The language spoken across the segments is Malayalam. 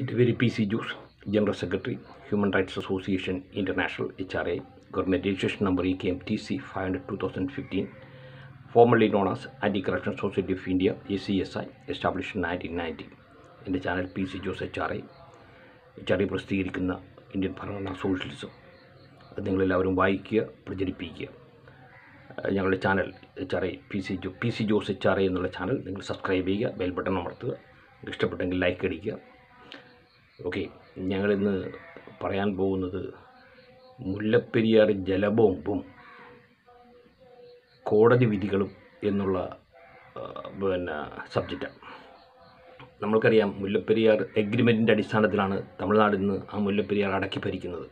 എൻ്റെ പേര് P C Jose general secretary human rights association international H R I government registration number E K M T C five hundred two thousand fifteen formally known as anti corruption society of India A C S I establish nineteen ninety എൻ്റെ channel P C Jose H R I H R I പ്രസിദ്ധീകരിക്കുന്ന ഇന്ത്യൻ ഭരണഘടനാ സോഷ്യലിസം അത് നിങ്ങളെല്ലാവരും വായിക്കുക പ്രചരിപ്പിക്കുക ഏഹ് ഞങ്ങളുടെ channel H R I P C Joe P C Jose H R I എന്നുള്ള ചാനൽ നിങ്ങൾ സബ്സ്ക്രൈബ് ചെയ്യുക ബെൽ ബട്ടൺ അമർത്തുക ഇഷ്ടപ്പെട്ടെങ്കിൽ ലൈക്ക് അടിക്കുക ഓക്കെ ഞങ്ങളിന്ന് പറയാൻ പോകുന്നത് മുല്ലപ്പെരിയാർ ജലബോംബും കോടതി വിധികളും എന്നുള്ള ആ, പിന്നെ സബ്ജക്റ്റാണ് നമ്മൾക്കറിയാം മുല്ലപ്പെരിയാർ എഗ്രിമെൻറ്റിൻ്റെ അടിസ്ഥാനത്തിലാണ് തമിഴ്നാട് ഇന്ന് ആ മുല്ലപ്പെരിയാർ അടക്കി ഭരിക്കുന്നത്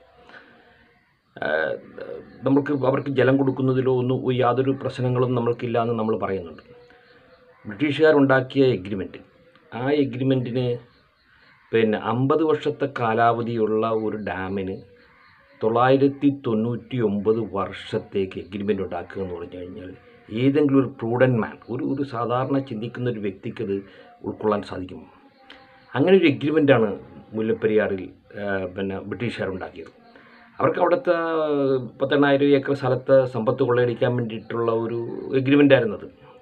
ആഹ് നമുക്ക് അവർക്ക് ജലം കൊടുക്കുന്നതിലോ ഒന്നും യാതൊരു പ്രശ്നങ്ങളും നമ്മൾക്കില്ല എന്ന് നമ്മൾ പറയുന്നുണ്ട് ബ്രിട്ടീഷുകാരുണ്ടാക്കിയ എഗ്രിമെൻറ്റ് ആ എഗ്രിമെൻറ്റിന് പിന്നെ അമ്പത് വർഷത്തെ കാലാവധിയുള്ള ഒരു ഡാമിന് തൊള്ളായിരത്തി തൊണ്ണൂറ്റി ഒമ്പത് വർഷത്തേക്ക് എഗ്രിമെൻ്റ് ഉണ്ടാക്കുക എന്ന് പറഞ്ഞു കഴിഞ്ഞാൽ ഏതെങ്കിലും ഒരു പ്രൂഡൻ മാൻ ഒരു ഒരു സാധാരണ ചിന്തിക്കുന്ന ഒരു വ്യക്തിക്കത് ഉൾക്കൊള്ളാൻ സാധിക്കും അങ്ങനെ ഒരു എഗ്രിമെൻ്റാണ് മുല്ലപ്പെരിയാറിൽ ആ, പിന്നെ ബ്രിട്ടീഷുകാരുണ്ടാക്കിയത് അവർക്ക് അവിടുത്തെ പത്തെണ്ണായിരം ഏക്കർ സ്ഥലത്ത് സമ്പത്ത് കൊള്ളയടിക്കാൻ വേണ്ടിയിട്ടുള്ള ഒരു എഗ്രിമെൻ്റ് ആയിരുന്നത്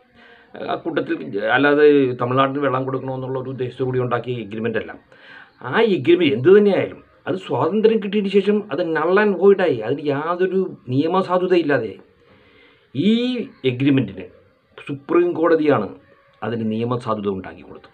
ആ കൂട്ടത്തിൽ അല്ലാതെ തമിഴ്നാട്ടിൽ വെള്ളം കൊടുക്കണമെന്നുള്ള ഒരു ഉദ്ദേശത്തോടു കൂടി ഉണ്ടാക്കിയ എഗ്രിമെൻ്റ് അല്ല ആ എഗ്രിമെൻ്റ് എന്ത് തന്നെയായാലും അത് സ്വാതന്ത്ര്യം കിട്ടിയതിന് ശേഷം അത് നൾ ആൻഡ് വോയിഡായി അതിന് യാതൊരു നിയമസാധുതയില്ലാതെ ഈ എഗ്രിമെൻറ്റിന് സുപ്രീം കോടതിയാണ് അതിന് നിയമസാധുത ഉണ്ടാക്കി കൊടുത്തത്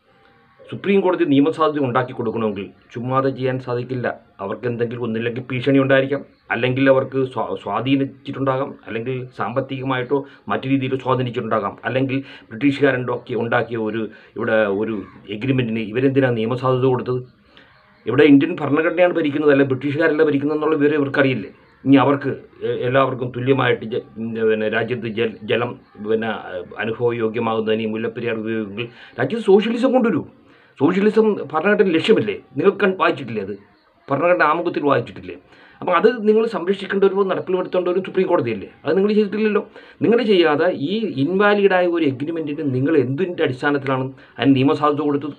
സുപ്രീം കോടതി നിയമസാധ്യത ഉണ്ടാക്കി കൊടുക്കണമെങ്കിൽ ചുമ്മാതെ ചെയ്യാൻ സാധിക്കില്ല അവർക്ക് എന്തെങ്കിലും ഒന്നില്ലെങ്കിൽ ഭീഷണി ഉണ്ടായിരിക്കാം അല്ലെങ്കിൽ അവർക്ക് സ്വാ സ്വാധീനിച്ചിട്ടുണ്ടാകാം അല്ലെങ്കിൽ സാമ്പത്തികമായിട്ടോ മറ്റു രീതിയിൽ സ്വാധീനിച്ചിട്ടുണ്ടാകാം അല്ലെങ്കിൽ ബ്രിട്ടീഷുകാരുണ്ടാക്കി ഉണ്ടാക്കിയ ഒരു ഇവിടെ ഒരു എഗ്രിമെൻറ്റിന് ഇവരെന്തിനാണ് നിയമസാധ്യത കൊടുത്തത് ഇവിടെ ഇന്ത്യൻ ഭരണഘടനയാണ് ഭരിക്കുന്നത് അല്ല ബ്രിട്ടീഷുകാരല്ല ഭരിക്കുന്നത് എന്നുള്ള വിവരം ഇവർക്കറിയില്ലേ ഇനി അവർക്ക് എ- എല്ലാവർക്കും തുല്യമായിട്ട് ജ- പിന്നെ രാജ്യത്ത് ജൽ ജലം പിന്നെ അനുഭവയോഗ്യമാകുന്നതിന് ഈ മുല്ലപ്പെരിയാർ ഉപയോഗിക്കുമെങ്കിൽ രാജ്യത്ത് സോഷ്യലിസം കൊണ്ടുവരൂ സോഷ്യലിസം ഭരണഘടന ലക്ഷ്യമല്ലേ നിങ്ങൾ കൺ വായിച്ചിട്ടില്ലേ അത് ഭരണഘടന ആമുഖത്തിൽ വായിച്ചിട്ടില്ലേ അപ്പം അത് നിങ്ങൾ സംരക്ഷിക്കേണ്ടവരോ നടപ്പിൽ വരുത്തേണ്ടവരും സുപ്രീം കോടതിയല്ലേ അത് നിങ്ങൾ ചെയ്തിട്ടില്ലല്ലോ നിങ്ങൾ ചെയ്യാതെ ഈ ഇൻവാലിഡായ ഒരു എഗ്രിമെൻറ്റിന് നിങ്ങൾ എന്തിൻ്റെ അടിസ്ഥാനത്തിലാണ് അതിന് നിയമസാധ്യത കൊടുത്തത്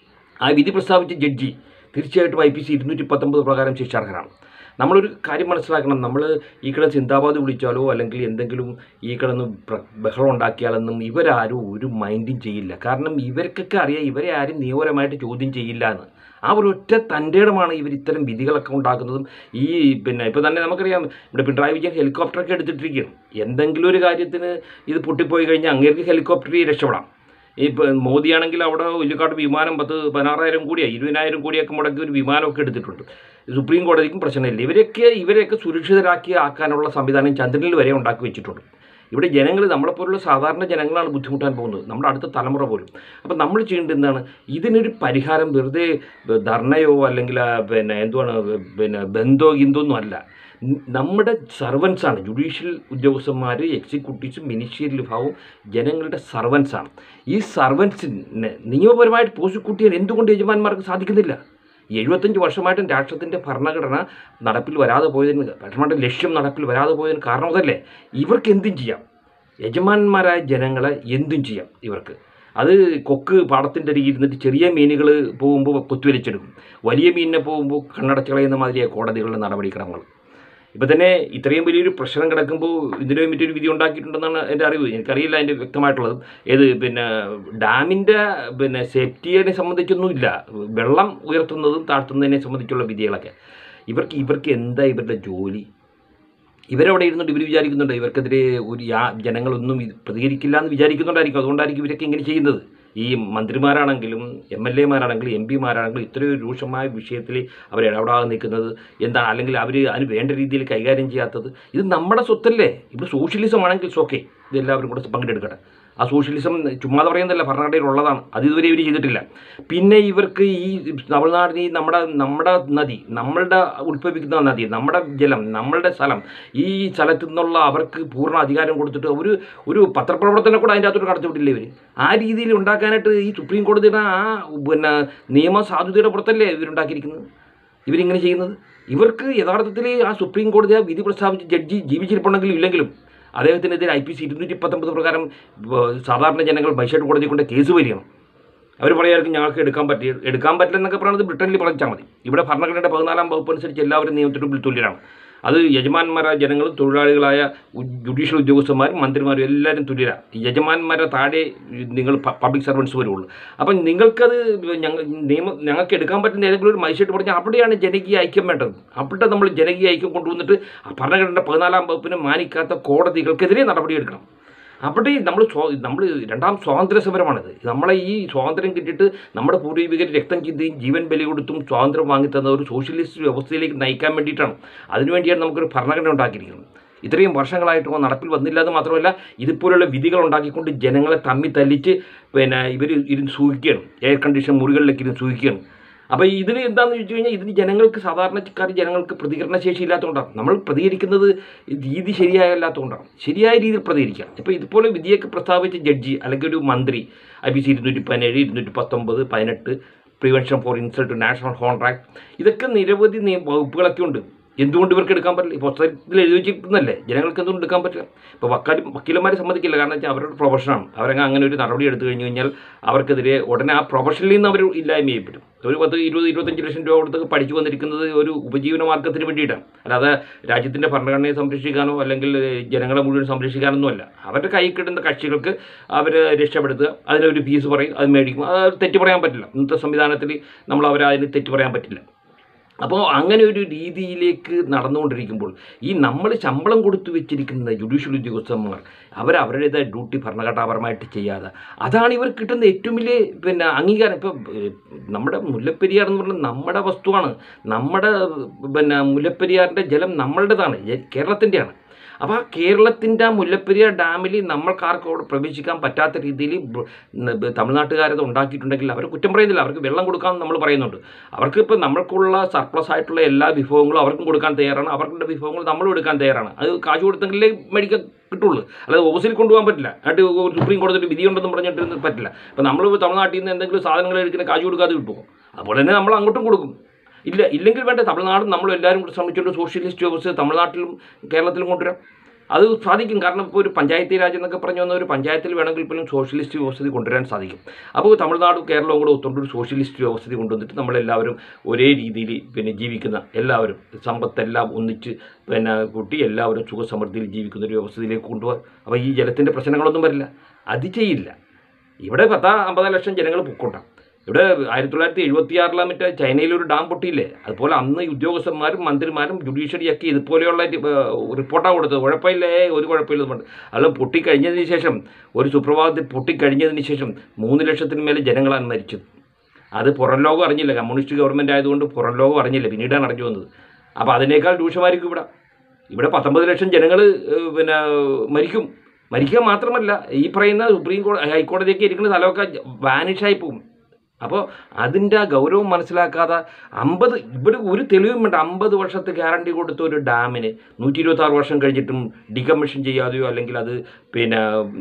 ആ വിധി പ്രസ്താവിച്ച ജഡ്ജി തീർച്ചയായിട്ടും ഐ പി സി ഇരുന്നൂറ്റി പത്തൊമ്പത് പ്രകാരം ശിക്ഷാർഹരാണ് നമ്മളൊരു കാര്യം മനസ്സിലാക്കണം നമ്മൾ ഈ കിടന്ന് ചിന്താബാദ് വിളിച്ചാലോ അല്ലെങ്കിൽ എന്തെങ്കിലും ഈ കിടന്ന് പ്ര- ബഹളം ഉണ്ടാക്കിയാലൊന്നും ഇവരാരും ഒരു മൈൻഡും ചെയ്യില്ല കാരണം ഇവർക്കൊക്കെ അറിയാം ഇവരെ ആരും നിയമപരമായിട്ട് ചോദ്യം ചെയ്യില്ല എന്ന് ആ ഒരു ഒറ്റ തൻ്റെ ഇടമാണ് ഇവർ ഇത്തരം വിധികളൊക്കെ ഉണ്ടാക്കുന്നതും ഈ പിന്നെ ഇപ്പോൾ തന്നെ നമുക്കറിയാം ഇവിടെ പിണറായി വിജയൻ ഹെലികോപ്റ്ററൊക്കെ എടുത്തിട്ടിരിക്കുകയാണ് എന്തെങ്കിലും ഒരു കാര്യത്തിന് ഇത് പൊട്ടിപ്പോയി കഴിഞ്ഞാൽ അങ്ങേർക്ക് ഹെലികോപ്റ്ററിൽ രക്ഷപ്പെടാം ഇപ്പോൾ മോദിയാണെങ്കിൽ അവിടെ വലിയക്കാട്ട് വിമാനം പത്ത് പതിനാറായിരം കോടിയാണ് ഇരുപതിനായിരം കോടിയൊക്കെ മുടക്കി ഒരു വിമാനമൊക്കെ എടുത്തിട്ടുണ്ട് സുപ്രീം കോടതിക്കും പ്രശ്നമില്ല ഇവരൊക്കെ ഇവരെയൊക്കെ സുരക്ഷിതരാക്കി ആക്കാനുള്ള സംവിധാനം ചന്ദ്രനിൽ വരെ ഉണ്ടാക്കി വെച്ചിട്ടുണ്ട് ഇവിടെ ജനങ്ങൾ നമ്മളെപ്പോലുള്ള സാധാരണ ജനങ്ങളാണ് ബുദ്ധിമുട്ടാൻ പോകുന്നത് നമ്മുടെ അടുത്ത തലമുറ പോലും അപ്പം നമ്മൾ ചെയ്യേണ്ടത് എന്താണ് ഇതിനൊരു പരിഹാരം വെറുതെ ധർണയോ അല്ലെങ്കിൽ ആ, പിന്നെ എന്തുവാണ് പിന്നെ ബന്ധോ ഗിന്തോന്നും അല്ല ന- നമ്മുടെ സർവൻസാണ് ജുഡീഷ്യൽ ഉദ്യോഗസ്ഥന്മാർ എക്സിക്യൂട്ടീവ്സും മിനിസ്റ്റീരിയൽ വിഭാഗവും ജനങ്ങളുടെ സർവൻസാണ് ഈ സർവൻസിനെ നിയമപരമായിട്ട് പ്രോസിക്യൂട്ട് ചെയ്യാൻ എന്തുകൊണ്ട് യജമാന്മാർക്ക് സാധിക്കുന്നില്ല ഈ എഴുപത്തഞ്ച് വർഷമായിട്ടും രാഷ്ട്രത്തിൻ്റെ ഭരണഘടന നടപ്പിൽ വരാതെ പോയതിന് ഭരണഘടന ലക്ഷ്യം നടപ്പിൽ വരാതെ പോയതിന് കാരണം അതല്ലേ ഇവർക്ക് എന്തും ചെയ്യാം യജമാന്മാരായ ജനങ്ങളെ എന്തും ചെയ്യാം ഇവർക്ക് അത് കൊക്ക് പാടത്തിൻ്റെ അരികിൽ ഇരുന്നിട്ട് ചെറിയ മീനുകൾ പോകുമ്പോൾ കൊത്തുവലിച്ചെടുക്കും വലിയ മീനിനെ പോകുമ്പോൾ കണ്ണടച്ച് കളയുന്ന മാതിരിയാണ് കോടതികളുടെ നടപടിക്രമങ്ങൾ ഇപ്പം തന്നെ ഇത്രയും വലിയൊരു പ്രശ്നം കിടക്കുമ്പോൾ ഇതിനു വേണ്ടിയിട്ട് ഒരു വിധി ഉണ്ടാക്കിയിട്ടുണ്ടെന്നാണ് എൻ്റെ അറിവ് എനിക്കറിയില്ല അതിൻ്റെ വ്യക്തമായിട്ടുള്ളത് ഏത് പിന്നെ ഡാമിൻ്റെ പിന്നെ സേഫ്റ്റിയെ സംബന്ധിച്ചൊന്നുമില്ല വെള്ളം ഉയർത്തുന്നതും താഴ്ത്തുന്നതിനെ സംബന്ധിച്ചുള്ള വിധികളൊക്കെ ഇവർക്ക് ഇവർക്ക് എന്താ ഇവരുടെ ജോലി ഇവരവിടെ ഇരുന്നിട്ട് ഇവർ വിചാരിക്കുന്നുണ്ട് ഇവർക്കെതിരെ ഒരു യാ ജനങ്ങളൊന്നും ഇത് പ്രതികരിക്കില്ല എന്ന് വിചാരിക്കുന്നുണ്ടായിരിക്കും അതുകൊണ്ടായിരിക്കും ഇവരൊക്കെ ഇങ്ങനെ ചെയ്യുന്നത് ഈ മന്ത്രിമാരാണെങ്കിലും എം എൽ എമാരാണെങ്കിലും എം പിമാരാണെങ്കിലും ഇത്രയും രൂക്ഷമായ വിഷയത്തിൽ അവർ ഇടപെടാതെ നിൽക്കുന്നത് എന്താണ് അല്ലെങ്കിൽ അവർ അതിന് വേണ്ട രീതിയിൽ കൈകാര്യം ചെയ്യാത്തത് ഇത് നമ്മുടെ സ്വത്തല്ലേ ഇവിടെ സോഷ്യലിസം ആണെങ്കിൽ ഓക്കെ ഇത് എല്ലാവരും കൂടെ പങ്കെടുക്കട്ടെ ആ സോഷ്യലിസം ചുമ്മാതെ പറയുന്നതല്ല ഭരണഘടനയിൽ ഉള്ളതാണ് അത് ഇതുവരെ ഇവർ ചെയ്തിട്ടില്ല പിന്നെ ഇവർക്ക് ഈ തമിഴ്നാടിന് ഈ നമ്മുടെ നമ്മുടെ നദി നമ്മളുടെ ഉത്ഭവിക്കുന്ന നദി നമ്മുടെ ജലം നമ്മളുടെ സ്ഥലം ഈ സ്ഥലത്തു നിന്നുള്ള അവർക്ക് പൂർണ്ണ അധികാരം കൊടുത്തിട്ട് ഒരു ഒരു പത്രപ്രവർത്തനം കൂടെ അതിൻ്റെ അകത്തോട്ട് കടത്തിവിട്ടില്ലേ ഇവർ ആ രീതിയിൽ ഉണ്ടാക്കാനായിട്ട് ഈ സുപ്രീം കോടതിയുടെ ആ പിന്നെ നിയമസാധുതയുടെ പുറത്തല്ലേ ഇവരുണ്ടാക്കിയിരിക്കുന്നത് ഇവരിങ്ങനെ ചെയ്യുന്നത് ഇവർക്ക് യഥാർത്ഥത്തിൽ ആ സുപ്രീം കോടതി ആ വിധി പ്രസ്താവിച്ച ജഡ്ജി ജീവിച്ചിരിപ്പുണ്ടെങ്കിലും ഇല്ലെങ്കിലും അദ്ദേഹത്തിനെതിരെ ഐ പി സി ഇരുന്നൂറ്റി പത്തൊമ്പത് പ്രകാരം ഏർ, സാധാരണ ജനങ്ങൾ മജിസ്ട്രേറ്റ് കോടതി കൊണ്ട് കേസ് വരികയാണ് അവർ പറയായിരിക്കും ഞങ്ങൾക്ക് എടുക്കാൻ പറ്റി എടുക്കാൻ പറ്റില്ല എന്നൊക്കെ പറയുന്നത് ബ്രിട്ടനിൽ പറഞ്ഞാൽ മതി ഇവിടെ ഭരണഘടനയുടെ പതിനാലാം വകുപ്പ് അനുസരിച്ച് എല്ലാവരും നിയമത്തിന് മുമ്പിൽ തുല്യരാണ് അത് യജമാന്മാരായ ജനങ്ങളും തൊഴിലാളികളായ ഉ- ജുഡീഷ്യൽ ഉദ്യോഗസ്ഥന്മാരും മന്ത്രിമാരും എല്ലാവരും തുല്യരാണ് യജമാന്മാരെ താഴെ നിങ്ങൾ പ- പബ്ലിക് സർവൻസ് വരുള്ളൂ അപ്പം നിങ്ങൾക്കത് ഞങ്ങൾ നിയമം ഞങ്ങൾക്ക് എടുക്കാൻ പറ്റുന്ന ഏതെങ്കിലും ഒരു മജിസ്ട്രേറ്റ് പറഞ്ഞാൽ അവിടെയാണ് ജനകീയ ഐക്യം വേണ്ടത് അവിടെ നമ്മൾ ജനകീയ ഐക്യം കൊണ്ടുവന്നിട്ട് ആ ഭരണഘടനയുടെ പതിനാലാം വകുപ്പിനെ മാനിക്കാത്ത കോടതികൾക്കെതിരെ നടപടിയെടുക്കണം അവിടെ നമ്മൾ സ്വ നമ്മൾ രണ്ടാം സ്വാതന്ത്ര്യ സമരമാണിത് നമ്മളെ ഈ സ്വാതന്ത്ര്യം കിട്ടിയിട്ട് നമ്മുടെ പൂർവികർ രക്തം ചിന്തയും ജീവൻ ബലി കൊടുത്തും സ്വാതന്ത്ര്യം വാങ്ങിത്തന്ന ഒരു സോഷ്യലിസ്റ്റ് വ്യവസ്ഥയിലേക്ക് നയിക്കാൻ വേണ്ടിയിട്ടാണ് അതിനുവേണ്ടിയാണ് നമുക്കൊരു ഭരണഘടന ഉണ്ടാക്കിയിരിക്കുന്നത് ഇത്രയും വർഷങ്ങളായിട്ടോ നടപ്പിൽ വന്നില്ല എന്ന് മാത്രമല്ല ഇതുപോലുള്ള വിധികൾ ഉണ്ടാക്കിക്കൊണ്ട് ജനങ്ങളെ തമ്മിൽ തല്ലിച്ച് പിന്നെ ഇവർ ഇരുന്ന് സൂഹിക്കുകയാണ് എയർ കണ്ടീഷൻ മുറികളിലേക്ക് ഇരുന്ന് സൂഹിക്കുകയാണ് അപ്പോൾ ഇതിന് എന്താണെന്ന് ചോദിച്ചു കഴിഞ്ഞാൽ ഇതിന് ജനങ്ങൾക്ക് സാധാരണക്കാർ ജനങ്ങൾക്ക് പ്രതികരണ ശേഷി ഇല്ലാത്തതുകൊണ്ടാണ് നമ്മൾ പ്രതികരിക്കുന്നത് രീതി ശരിയായല്ലാത്തതുകൊണ്ടാണ് ശരിയായ രീതിയിൽ പ്രതികരിക്കുക ഇപ്പോൾ ഇതുപോലെ വിധിയൊക്കെ പ്രസ്താവിച്ച ജഡ്ജി അല്ലെങ്കിൽ ഒരു മന്ത്രി ഐ പി സി ഇരുന്നൂറ്റി പതിനേഴ് ഇരുന്നൂറ്റി പത്തൊമ്പത് പതിനെട്ട് prevention for insult national contract ഇതൊക്കെ നിരവധി നിയ- വകുപ്പുകളൊക്കെ ഉണ്ട് എന്തുകൊണ്ട് ഇവർക്ക് എടുക്കാൻ പറ്റില്ല ഈ പുസ്തകത്തിൽ എഴുതി വെച്ചിരിക്കുന്നല്ലേ ജനങ്ങൾക്ക് എന്തുകൊണ്ട് എടുക്കാൻ പറ്റില്ല ഇപ്പോൾ വക്കാൽ വക്കീലന്മാരെ സമ്മതിക്കില്ല കാരണം വെച്ചാൽ അവരുടെ പ്രൊഫഷനാണ് അവരങ്ങ് അങ്ങനെ ഒരു നടപടി എടുത്തു കഴിഞ്ഞ് കഴിഞ്ഞാൽ അവർക്കെതിരെ ഉടനെ ആ പ്രൊഫഷനിൽ നിന്ന് അവർ ഇല്ലായ്മ ചെയ്യപ്പെടും ഒരു പത്ത് ഇരുപത് ഇരുപത്തഞ്ച് ലക്ഷം രൂപ കൊടുത്ത് പഠിച്ചു വന്നിരിക്കുന്നത് ഒരു ഉപജീവന മാർഗത്തിന് വേണ്ടിയിട്ടാണ് അല്ലാതെ രാജ്യത്തിൻ്റെ ഭരണഘടനയെ സംരക്ഷിക്കാനോ അല്ലെങ്കിൽ ജനങ്ങളെ മുഴുവൻ സംരക്ഷിക്കാനൊന്നും അല്ല അവരുടെ കൈ കിട്ടുന്ന കക്ഷികൾക്ക് അവർ രക്ഷപ്പെടുത്തുക അതിനൊരു ഫീസ് പറയും അത് മേടിക്കും അത് തെറ്റ് പറയാൻ പറ്റില്ല ഇന്നത്തെ സംവിധാനത്തിൽ നമ്മൾ അവരെ അതിന് തെറ്റ് പറയാൻ പറ്റില്ല അപ്പോൾ അങ്ങനെ ഒരു രീതിയിലേക്ക് നടന്നുകൊണ്ടിരിക്കുമ്പോൾ ഈ നമ്മൾ ശമ്പളം കൊടുത്തു വെച്ചിരിക്കുന്ന ജുഡീഷ്യൽ ഉദ്യോഗസ്ഥന്മാർ അവർ അവരുടേതായ ഡ്യൂട്ടി ഭരണഘടനാപരമായിട്ട് ചെയ്യാതെ അതാണ് ഇവർ കിട്ടുന്ന ഏറ്റവും വലിയ പിന്നെ അംഗീകാരം ഇപ്പോൾ നമ്മുടെ മുല്ലപ്പെരിയാർ എന്ന് പറഞ്ഞാൽ നമ്മുടെ വസ്തുവാണ് നമ്മുടെ പിന്നെ മുല്ലപ്പെരിയാറിൻ്റെ ജലം നമ്മളുടേതാണ് ജ- കേരളത്തിൻ്റെയാണ് അപ്പോൾ ആ കേരളത്തിൻ്റെ ആ മുല്ലപ്പെരിയാർ ഡാമിൽ നമ്മൾക്കാർക്കും അവിടെ പ്രവേശിക്കാൻ പറ്റാത്ത രീതിയിൽ ബ- ന- ബ- തമിഴ്നാട്ടുകാരത് ഉണ്ടാക്കിയിട്ടുണ്ടെങ്കിൽ അവർ കുറ്റം പറയുന്നില്ല അവർക്ക് വെള്ളം കൊടുക്കാമെന്ന് നമ്മൾ പറയുന്നുണ്ട് അവർക്ക് ഇപ്പോൾ നമ്മൾക്കുള്ള സർപ്ലസ് ആയിട്ടുള്ള എല്ലാ വിഭവങ്ങളും അവർക്കും കൊടുക്കാൻ തയ്യാറാണ് അവരുടെ വിഭവങ്ങൾ നമ്മളും എടുക്കാൻ തയ്യാറാണ് അത് കാശ് കൊടുത്തെങ്കിലേ മേടിക്കാൻ കിട്ടുള്ളൂ അല്ലാതെ ഓഫീസിൽ കൊണ്ടുപോകാൻ പറ്റില്ല എന്നിട്ട് ഒരു സുപ്രീം കോടതിയിൽ വിധിയുണ്ടെന്ന് പറഞ്ഞിട്ട് പറ്റില്ല ഇപ്പോൾ നമ്മൾ തമിഴ്നാട്ടിൽ നിന്ന് എന്തെങ്കിലും സാധനങ്ങൾ എടുക്കുന്ന കാശ് കൊടുക്കാതെ കിട്ടുമോ അതുപോലെ തന്നെ നമ്മൾ അങ്ങോട്ടും കൊടുക്കും ഇല്ല ഇല്ലെങ്കിൽ വേണ്ട തമിഴ്നാടും നമ്മൾ എല്ലാവരും കൂടി ശ്രമിച്ചുകൊണ്ട് സോഷ്യലിസ്റ്റ് വ്യവസ്ഥ തമിഴ്നാട്ടിലും കേരളത്തിലും കൊണ്ടുവരാം അത് സാധിക്കും കാരണം ഇപ്പോൾ ഒരു പഞ്ചായത്തി രാജ് എന്നൊക്കെ പറഞ്ഞു വന്ന ഒരു പഞ്ചായത്തിൽ വേണമെങ്കിൽ പോലും സോഷ്യലിസ്റ്റ് വ്യവസ്ഥ കൊണ്ടുവരാൻ സാധിക്കും അപ്പോൾ തമിഴ്നാടും കേരളവും കൂടെ ഒത്തുകൊണ്ട് ഒരു സോഷ്യലിസ്റ്റ് വ്യവസ്ഥ കൊണ്ടുവന്നിട്ട് നമ്മളെല്ലാവരും ഒരേ രീതിയിൽ പിന്നെ ജീവിക്കുന്ന എല്ലാവരും സമ്പത്തെല്ലാം ഒന്നിച്ച് പിന്നെ കൂട്ടി എല്ലാവരും സുഖസമൃദ്ധിയിൽ ജീവിക്കുന്ന ഒരു വ്യവസ്ഥയിലേക്ക് കൊണ്ടുപോകാം അപ്പോൾ ഈ ജലത്തിൻ്റെ പ്രശ്നങ്ങളൊന്നും വരില്ല അത് ചെയ്യില്ല ഇവിടെ പത്താ അമ്പത് ലക്ഷം ജനങ്ങൾ പൊക്കോട്ടാം ഇവിടെ ആയിരത്തി തൊള്ളായിരത്തി എഴുപത്തി ആറിലാം മറ്റേ ചൈനയിലൊരു ഡാം പൊട്ടിയില്ലേ അതുപോലെ അന്ന് ഈ ഉദ്യോഗസ്ഥന്മാരും മന്ത്രിമാരും ജുഡീഷ്യറിയൊക്കെ ഇതുപോലെയുള്ള റിപ്പോർട്ടാണ് കൊടുത്തത് കുഴപ്പമില്ലേ ഒരു കുഴപ്പമില്ലെന്ന് പറഞ്ഞു അല്ല പൊട്ടിക്കഴിഞ്ഞതിന് ശേഷം ഒരു സുപ്രഭാതത്തിൽ പൊട്ടിക്കഴിഞ്ഞതിന് ശേഷം മൂന്ന് ലക്ഷത്തിന് മേലെ ജനങ്ങളാണ് മരിച്ചത് അത് പുറം ലോകം അറിഞ്ഞില്ല കമ്മ്യൂണിസ്റ്റ് ഗവൺമെൻറ് ആയതുകൊണ്ട് പുറം ലോകം അറിഞ്ഞില്ല പിന്നീടാണ് അറിഞ്ഞു വന്നത് അപ്പോൾ അതിനേക്കാൾ രൂക്ഷമായിരിക്കും ഇവിടെ ഇവിടെ പത്തൊമ്പത് ലക്ഷം ജനങ്ങൾ പിന്നെ മരിക്കും മരിക്കുക മാത്രമല്ല ഈ പറയുന്ന സുപ്രീം കോടതി ഹൈക്കോടതിയൊക്കെ ഇരിക്കുന്ന സ്ഥലമൊക്കെ വാനിഷായി പോകും അപ്പോൾ അതിൻ്റെ ആ ഗൗരവം മനസ്സിലാക്കാതെ അമ്പത് ഇവിടെ ഒരു തെളിവും വേണ്ട അമ്പത് വർഷത്തെ ഗ്യാരണ്ടി കൊടുത്ത ഒരു ഡാമിന് നൂറ്റി ഇരുപത്താറ് വർഷം കഴിഞ്ഞിട്ടും ഡികമ്മീഷൻ ചെയ്യാതെയോ അല്ലെങ്കിൽ അത് പിന്നെ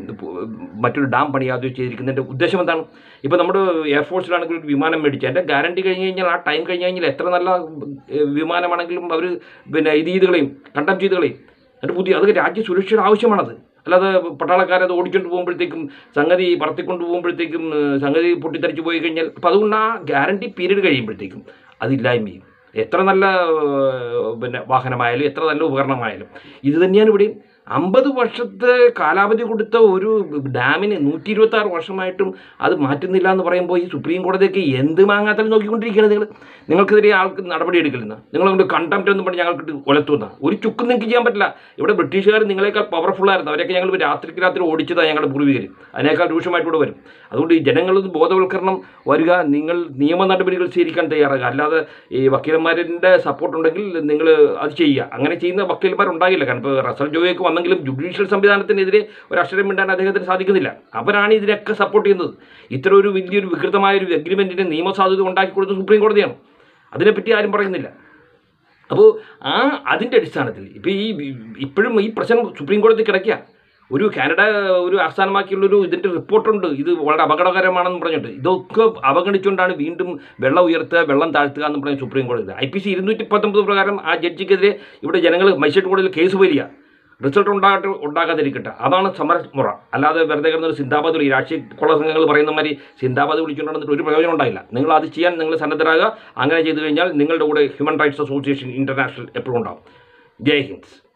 മറ്റൊരു ഡാം പണിയാതെയോ ചെയ്തിരിക്കുന്നതിൻ്റെ ഉദ്ദേശം എന്താണ് ഇപ്പോൾ നമ്മുടെ എയർഫോഴ്സിലാണെങ്കിൽ ഒരു വിമാനം മേടിച്ചു എൻ്റെ ഗ്യാരണ്ടി കഴിഞ്ഞ് കഴിഞ്ഞാൽ ആ ടൈം കഴിഞ്ഞ് കഴിഞ്ഞാൽ എത്ര നല്ല ഏഹ്, വിമാനമാണെങ്കിലും അവർ പിന്നെ ഇത് ചെയ്ത് കളയും കണ്ടം ചെയ്ത് കളയും എന്നിട്ട് പുതിയ അത് രാജ്യ സുരക്ഷയുടെ ആവശ്യമാണത് അല്ലാതെ പട്ടാളക്കാരെ അത് ഓടിക്കൊണ്ട് പോകുമ്പോഴത്തേക്കും സംഗതി പറത്തിക്കൊണ്ട് പോകുമ്പോഴത്തേക്കും ഏഹ്, സംഗതി പൊട്ടിത്തെറിച്ച് പോയി കഴിഞ്ഞാൽ അപ്പം അതുകൊണ്ട് ആ ഗ്യാരണ്ടി പീരീഡ് കഴിയുമ്പോഴത്തേക്കും അതില്ലായ്മ ചെയ്യും എത്ര നല്ല ഏഹ്, പിന്നെ വാഹനമായാലും എത്ര നല്ല ഉപകരണമായാലും ഇത് തന്നെയാണ് ഇവിടെയും അമ്പത് വർഷത്തെ കാലാവധി കൊടുത്ത ഒരു ഡാമിന് നൂറ്റി ഇരുപത്തി ആറ് വർഷമായിട്ടും അത് മാറ്റുന്നില്ല എന്ന് പറയുമ്പോൾ ഈ സുപ്രീം കോടതിയൊക്കെ എന്ത് മാങ്ങാത്തൽ നോക്കിക്കൊണ്ടിരിക്കുകയാണ് നിങ്ങൾ നിങ്ങൾക്കെതിരെ ആൾക്ക് നടപടി എടുക്കില്ലെന്ന് നിങ്ങളെ കണ്ടംപ്റ്റ് എന്ന് പറഞ്ഞ് ഞങ്ങൾക്ക് ഒലത്തുന്ന ഒരു ചുക്കും നിങ്ങൾക്ക് ചെയ്യാൻ പറ്റില്ല ഇവിടെ ബ്രിട്ടീഷുകാർ നിങ്ങളെക്കാൾ പവർഫുൾ ആയിരുന്നു അവരൊക്കെ ഞങ്ങൾ രാത്രിക്ക് രാത്രി ഓടിച്ചതാണ് ഞങ്ങളുടെ പൂർവികർ അതിനേക്കാൾ രൂക്ഷമായിട്ട് ഇവിടെ വരും അതുകൊണ്ട് ഈ ജനങ്ങളിൽ ബോധവൽക്കരണം വരിക നിങ്ങൾ നിയമ നടപടികൾ സ്വീകരിക്കാൻ തയ്യാറാകുക അല്ലാതെ ഈ വക്കീലന്മാരുടെ സപ്പോർട്ട് ഉണ്ടെങ്കിൽ നിങ്ങൾ അത് ചെയ്യുക അങ്ങനെ ചെയ്യുന്ന വക്കീലന്മാർ ഉണ്ടാകില്ല കാരണം ഇപ്പോൾ റസൽ ജോയൊക്കെ വന്നെങ്കിലും ജുഡീഷ്യൽ സംവിധാനത്തിനെതിരെ ഒരു അക്ഷരം മിണ്ടാൻ അദ്ദേഹത്തിന് സാധിക്കുന്നില്ല അവരാണ് ഇതിനൊക്കെ സപ്പോർട്ട് ചെയ്യുന്നത് ഇത്ര ഒരു വലിയൊരു വികൃതമായ ഒരു അഗ്രിമെൻറ്റിന് നിയമസാധുത ഉണ്ടാക്കി കൊടുത്തത് സുപ്രീം കോടതിയാണ് അതിനെപ്പറ്റി ആരും പറയുന്നില്ല അപ്പോൾ ആ അതിൻ്റെ അടിസ്ഥാനത്തിൽ ഇപ്പോൾ ഈ ഇപ്പോഴും ഈ പ്രശ്നം സുപ്രീം കോടതി കിടക്കുക ഒരു കാനഡ ഒരു ആസ്ഥാനമാക്കിയുള്ളൊരു ഇതിൻ്റെ റിപ്പോർട്ടുണ്ട് ഇത് വളരെ അപകടകരമാണെന്ന് പറഞ്ഞിട്ട് ഇതൊക്കെ അവഗണിച്ചുകൊണ്ടാണ് വീണ്ടും വെള്ളം ഉയർത്തുക വെള്ളം താഴ്ത്തുക എന്ന് പറഞ്ഞ സുപ്രീം കോടതി ഐ പി സി ഇരുന്നൂറ്റി പത്തൊമ്പത് പ്രകാരം ആ ജഡ്ജിക്കെതിരെ ഇവിടെ ജനങ്ങൾ മജിസ്ട്രേറ്റ് കോടതിയിൽ കേസ് വരിക റിസൾട്ട് ഉണ്ടാകട്ടെ ഉണ്ടാകാതിരിക്കട്ടെ അതാണ് സമരമുറ അല്ലാതെ വെറുതെ കിടന്നൊരു സിന്ദാബാദ് വിളി രാഷ്ട്രീയ കൊള്ള സംഘങ്ങൾ പറയുന്ന മാതിരി സിന്ദാബാദ് വിളിച്ചുകൊണ്ടിരുന്നിട്ട് ഒരു പ്രയോജനം ഉണ്ടായില്ല നിങ്ങൾ അത് ചെയ്യാൻ നിങ്ങൾ സന്നദ്ധരാകുക അങ്ങനെ ചെയ്തു കഴിഞ്ഞാൽ നിങ്ങളുടെ കൂടെ ഹ്യൂമൻ റൈറ്റ്സ് അസോസിയേഷൻ ഇൻ്റർനാഷണൽ എപ്പോഴും ഉണ്ടാവും ജയ് ഹിന്ദ്